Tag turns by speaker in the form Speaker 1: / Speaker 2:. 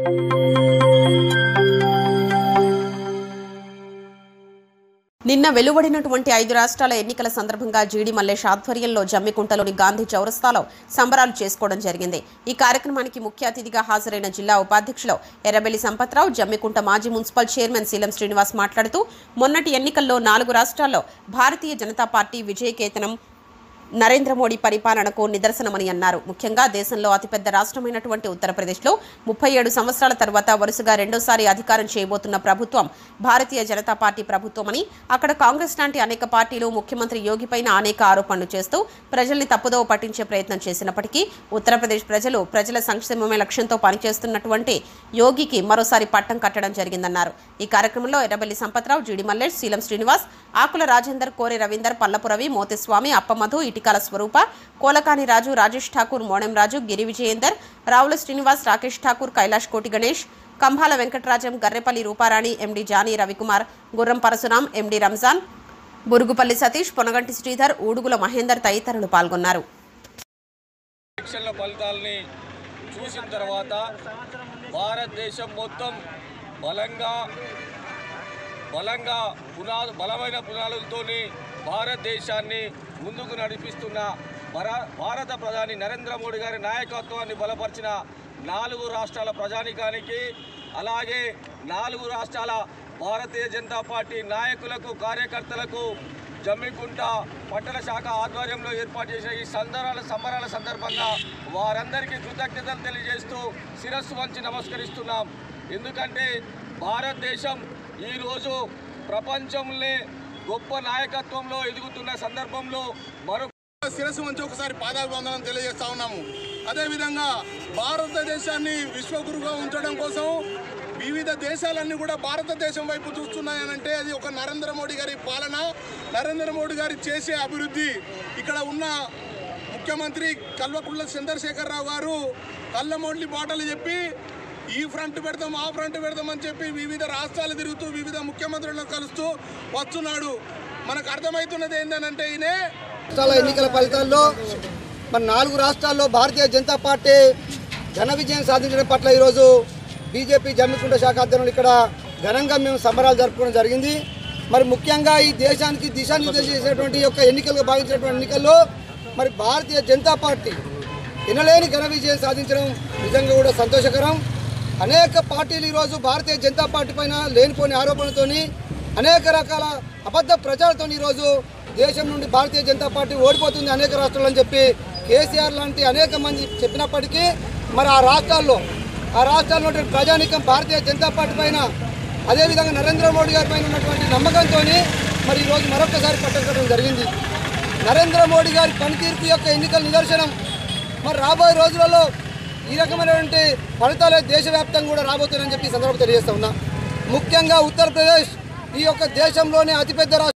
Speaker 1: నిన్న వెలువడినటువంటి ఐదు రాష్ట్రాల ఎన్నికల సందర్భంగా జీడి మల్లేష్ ఆధ్వర్యంలో జమ్మికుంటలోని గాంధీ చౌరస్తాలో సంబరాలు చేసుకోవడం జరిగింది ఈ కార్యక్రమానికి ముఖ్య అతిథిగా హాజరైన జిల్లా ఉపాధ్యక్షులు ఎర్రబెల్లి సంపత్రావు జమ్మికుంట మాజీ మున్సిపల్ చైర్మన్ శీలం శ్రీనివాస్ మాట్లాడుతూ మొన్నటి ఎన్నికల్లో నాలుగు రాష్ట్రాల్లో భారతీయ జనతా పార్టీ విజయకేతనం నరేంద్ర మోడీ పరిపాలనకు నిదర్శనమని అన్నారు ముఖ్యంగా దేశంలో అతిపెద్ద రాష్ట్రమైనటువంటి ఉత్తరప్రదేశ్లో ముప్పై ఏడు సంవత్సరాల తర్వాత వరుసగా రెండోసారి అధికారం చేయబోతున్న ప్రభుత్వం భారతీయ జనతా పార్టీ ప్రభుత్వమని అక్కడ కాంగ్రెస్ లాంటి అనేక పార్టీలు ముఖ్యమంత్రి యోగిపైన అనేక ఆరోపణలు చేస్తూ ప్రజల్ని తప్పుదోవ పట్టించే ప్రయత్నం చేసినప్పటికీ ఉత్తరప్రదేశ్ ప్రజలు ప్రజల సంక్షేమమే లక్ష్యంతో పనిచేస్తున్నటువంటి యోగికి మరోసారి పట్టం కట్టడం జరిగిందన్నారు ఈ కార్యక్రమంలో ఎర్రబెల్లి సంపత్రావు జీడి మల్లేష్ శీలం శ్రీనివాస్ ఆకుల రాజేందర్ కోరె రవీందర్ పల్లపు రవి మోతిస్వామి అప్పమధు ఇటికాల స్వరూప కోలకాని రాజు రాజేష్ ఠాకూర్ మోడెం రాజు గిరి విజయేందర్ రావుల శ్రీనివాస్ రాకేష్ ఠాకూర్ కైలాష్ కోటి గణేష్ కంభాల వెంకటరాజం గర్రెపల్లి రూపారాణి ఎండి జానీ రవికుమార్ గుర్రం పరశురాం ఎండి రంజాన్ బురుగుపల్లి సతీష్ పొనగంటి శ్రీధర్ ఊడుగుల మహేందర్ తదితరులు పాల్గొన్నారు
Speaker 2: ఎలక్షన్ల ఫలితాలని చూసిన తర్వాత భారతదేశం మొత్తం బలంగా బలంగా పునాదు బలమైన పునాదులతోని భారతదేశాన్ని ముందుకు నడిపిస్తున్న భరా- భారత ప్రధాని నరేంద్ర మోడీ గారి నాయకత్వాన్ని బలపరిచిన నాలుగు రాష్ట్రాల ప్రజానికానికి అలాగే నాలుగు రాష్ట్రాల భారతీయ జనతా పార్టీ నాయకులకు కార్యకర్తలకు జమ్మికుంట పట్టణ శాఖ ఆధ్వర్యంలో ఏర్పాటు చేసిన ఈ సందరాల సంబరాల సందర్భంగా వారందరికీ కృతజ్ఞతలు తెలియజేస్తూ శిరస్సు వంచి నమస్కరిస్తున్నాం ఎందుకంటే భారతదేశం ఈరోజు ప్రపంచంలో గొప్ప నాయకత్వంలో ఎదుగుతున్న సందర్భంలో మరో
Speaker 3: శిరస్సు మంచి ఒకసారి పాదాభివందనం తెలియజేస్తా ఉన్నాము అదేవిధంగా భారతదేశాన్ని విశ్వగురుగా ఉంచడం కోసం వివిధ దేశాలన్నీ కూడా భారతదేశం వైపు చూస్తున్నాయనంటే అది ఒక నరేంద్ర మోడీ గారి పాలన నరేంద్ర మోడీ గారి చేసే అభివృద్ధి ఇక్కడ ఉన్న ముఖ్యమంత్రి కల్వకుంట్ల చంద్రశేఖరరావు గారు కళ్ళమోడ్లి బాటలు చెప్పి ఈ ఫ్రంట్ పెడతాం ఆ ఫ్రంట్ పెడతాం అని చెప్పి వివిధ రాష్ట్రాలు తిరుగుతూ వివిధ ముఖ్యమంత్రులను కలుస్తూ వస్తున్నాడు మనకు అర్థమవుతున్నది ఏంటంటే ఈయనే
Speaker 4: రాష్ట్రాల ఎన్నికల ఫలితాల్లో మన నాలుగు రాష్ట్రాల్లో భారతీయ జనతా పార్టీ ఘన విజయం సాధించడం పట్ల ఈరోజు బీజేపీ జమ్మికుంట శాఖ ఆధ్వర్యంలో ఇక్కడ ఘనంగా మేము సంబరాలు జరుపుకోవడం జరిగింది మరి ముఖ్యంగా ఈ దేశానికి దిశానిర్దేశం చేసేటువంటి యొక్క ఎన్నికలుగా భావించినటువంటి ఎన్నికల్లో మరి భారతీయ జనతా పార్టీ ఎనలేని ఘన విజయం సాధించడం నిజంగా కూడా సంతోషకరం అనేక పార్టీలు ఈరోజు భారతీయ జనతా పార్టీ పైన లేనిపోని ఆరోపణలతోని అనేక రకాల అబద్ధ ప్రచారంతో ఈరోజు దేశం నుండి భారతీయ జనతా పార్టీ ఓడిపోతుంది అనేక రాష్ట్రాలు అని చెప్పి కేసీఆర్ లాంటి అనేక మంది చెప్పినప్పటికీ మరి ఆ రాష్ట్రాల్లో ఆ రాష్ట్రాల్లో ఉన్నటువంటి ప్రజానికం భారతీయ జనతా పార్టీ పైన అదేవిధంగా నరేంద్ర మోడీ గారి పైన ఉన్నటువంటి నమ్మకంతో మరి ఈరోజు మరొకసారి పట్టడం జరిగింది నరేంద్ర మోడీ గారి పనితీర్పు యొక్క ఎన్నికల నిదర్శనం మరి రాబోయే రోజులలో ఈ రకమైనటువంటి ఫలితాలే దేశవ్యాప్తంగా కూడా రాబోతున్నాయని చెప్పి ఈ సందర్భంగా తెలియజేస్తా ఉన్నా ముఖ్యంగా ఉత్తరప్రదేశ్ ఈ యొక్క దేశంలోనే అతిపెద్ద రాష్ట్రం